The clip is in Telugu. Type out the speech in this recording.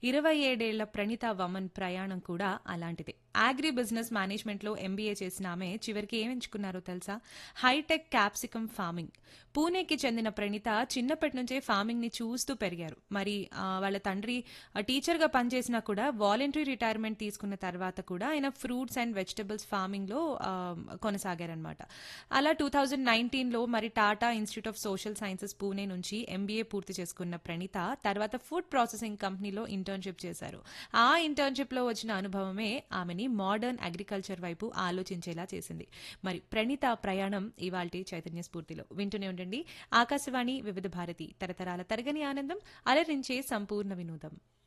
ఇరవై ఏడేళ్ల ప్రణీత వమన్ ప్రయాణం కూడా అలాంటిదే అగ్రి బిజినెస్ మేనేజ్మెంట్లో ఎంబీఏ చేసిన ఆమె చివరికి ఏం ఎంచుకున్నారో తెలుసా హైటెక్ క్యాప్సికమ్ ఫార్మింగ్ పూణేకి చెందిన ప్రణీత చిన్నప్పటి నుంచే ఫార్మింగ్ ని చూస్తూ పెరిగారు మరి ఆ, వాళ్ళ తండ్రి టీచర్ గా పనిచేసినా కూడా వాలంటరీ రిటైర్మెంట్ తీసుకున్న తర్వాత కూడా ఆయన ఫ్రూట్స్ అండ్ వెజిటబుల్స్ ఫార్మింగ్ లో ఆ, కొనసాగారనమాట అలా టూ థౌజండ్ నైన్టీన్ లో మరి Tata institute of social sciences Pune నుంచి ఎంబీఏ పూర్తి చేసుకున్న ప్రణీత తర్వాత ఫుడ్ ప్రాసెసింగ్ కంపెనీలో ఇంటర్న్షిప్ చేశారు ఆ ఇంటర్న్షిప్ లో వచ్చిన అనుభవమే ఆమెని మోడర్న్ అగ్రికల్చర్ వైపు ఆలోచించేలా చేసింది మరి ప్రణీత ప్రయాణం ఇవాల్టి చైతన్య స్ఫూర్తిలో వింటూనే ఉండండి ఆకాశవాణి వివిధ భారతి తరతరాల తరగని ఆనందం అలరించే సంపూర్ణ వినోదం